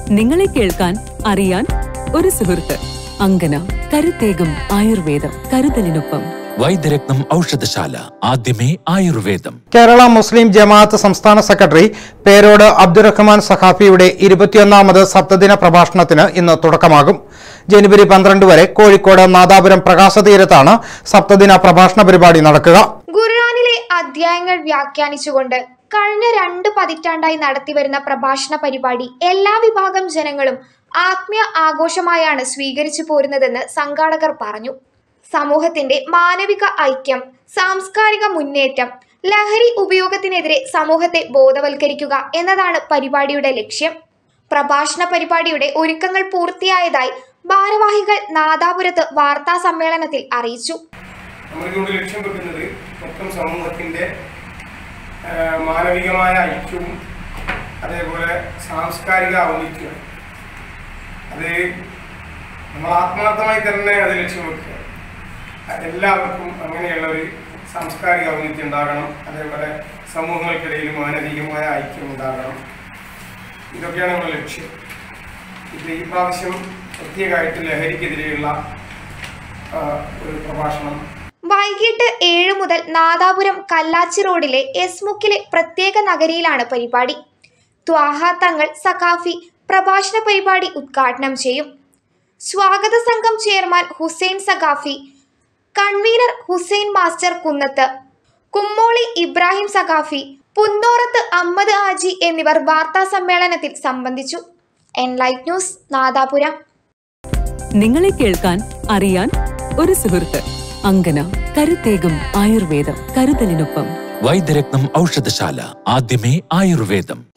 നിങ്ങളെ കേൾക്കാൻ അറിയാൻ ഒരു സുഹൃത്ത് അങ്കന കരുത്തേകും ആയുർവേദം കരുതലിനൊപ്പം വൈദ്യരത്നം ഔഷധശാല ആദ്യമേ ആയുർവേദം കേരള മുസ്ലിം ജമാഅത്ത് സംസ്ഥാന സെക്രട്ടറി പേരോട് അബ്ദുറഹ്മാൻ സഖാഫിയുടെ ഇരുപത്തിയൊന്നാമത് സപ്തദിന പ്രഭാഷണത്തിന് ഇന്ന് തുടക്കമാകും ജനുവരി പന്ത്രണ്ട് വരെ കോഴിക്കോട് നാദാപുരം പ്രകാശതീരത്താണ് സപ്തദിന പ്രഭാഷണ പരിപാടി നടക്കുക ഖുർആനിലെ അധ്യായങ്ങൾ വ്യാഖ്യാനിച്ചുകൊണ്ട് കഴിഞ്ഞ രണ്ട് പതിറ്റാണ്ടായി നടത്തിവരുന്ന പ്രഭാഷണ പരിപാടി എല്ലാ വിഭാഗം ജനങ്ങളും ആത്മീയ ആഘോഷമായാണ് സ്വീകരിച്ചു പോരുന്നതെന്ന് സംഘാടകർ പറഞ്ഞു സമൂഹത്തിന്റെ മാനവിക ഐക്യം സാംസ്കാരിക മുന്നേറ്റം ലഹരി ഉപയോഗത്തിനെതിരെ സമൂഹത്തെ ബോധവൽക്കരിക്കുക എന്നതാണ് പരിപാടിയുടെ ലക്ഷ്യം പ്രഭാഷണ പരിപാടിയുടെ ഒരുക്കങ്ങൾ പൂർത്തിയായതായി ഭാരവാഹികൾ നാദാപുരത്ത് വാർത്താ സമ്മേളനത്തിൽ അറിയിച്ചു നമ്മളിതുകൊണ്ട് ലക്ഷ്യം വെക്കുന്നത് മൊത്തം സമൂഹത്തിൻ്റെ ആ, മാനവികമായ ഐക്യവും അതേപോലെ സാംസ്കാരിക ഔന്നിത്യവും അത് നമ്മൾ ആത്മാർത്ഥമായി തന്നെ അത് ലക്ഷ്യം വെക്കുക എല്ലാവർക്കും അങ്ങനെയുള്ള ഒരു സാംസ്കാരിക ഔന്നിത്യം ഉണ്ടാകണം അതേപോലെ സമൂഹങ്ങൾക്കിടയിൽ മാനവികമായ ഐക്യം ഉണ്ടാകണം ഇതൊക്കെയാണ് നമ്മുടെ ലക്ഷ്യം ഇത് ഈ പ്രാവശ്യം പ്രത്യേകമായിട്ട് ലഹരിക്കെതിരെയുള്ള ആ, ഒരു പ്രഭാഷണം വൈകിട്ട് ഏഴ് മുതൽ നാദാപുരം കല്ലാച്ചി റോഡിലെ എസ് മുക്കിലെ പ്രത്യേക നഗരിയിലാണ് പരിപാടി ത്വാഹ തങ്ങൾ സഖാഫി പ്രഭാഷണ പരിപാടി ഉദ്ഘാടനം ചെയ്യും സ്വാഗത സംഘം chairman Hussain Saqafi convener Hussain master Kunnath Kummoli Ibrahim Saqafi Punnorath Ahmed Haji എന്നിവർ വാർത്താ സമ്മേളനത്തിൽ സംബന്ധിച്ചു എൻലൈറ്റ് ന്യൂസ് നാദാപുരം നിങ്ങളെ കേൾക്കാൻ അറിയാൻ ഒരു സുഹൃത്ത് അങ്കന കരുത്തേകും ആയുർവേദം കരുതലിനൊപ്പം വൈദ്യരത്നം ഔഷധശാല ആദ്യമേ ആയുർവേദം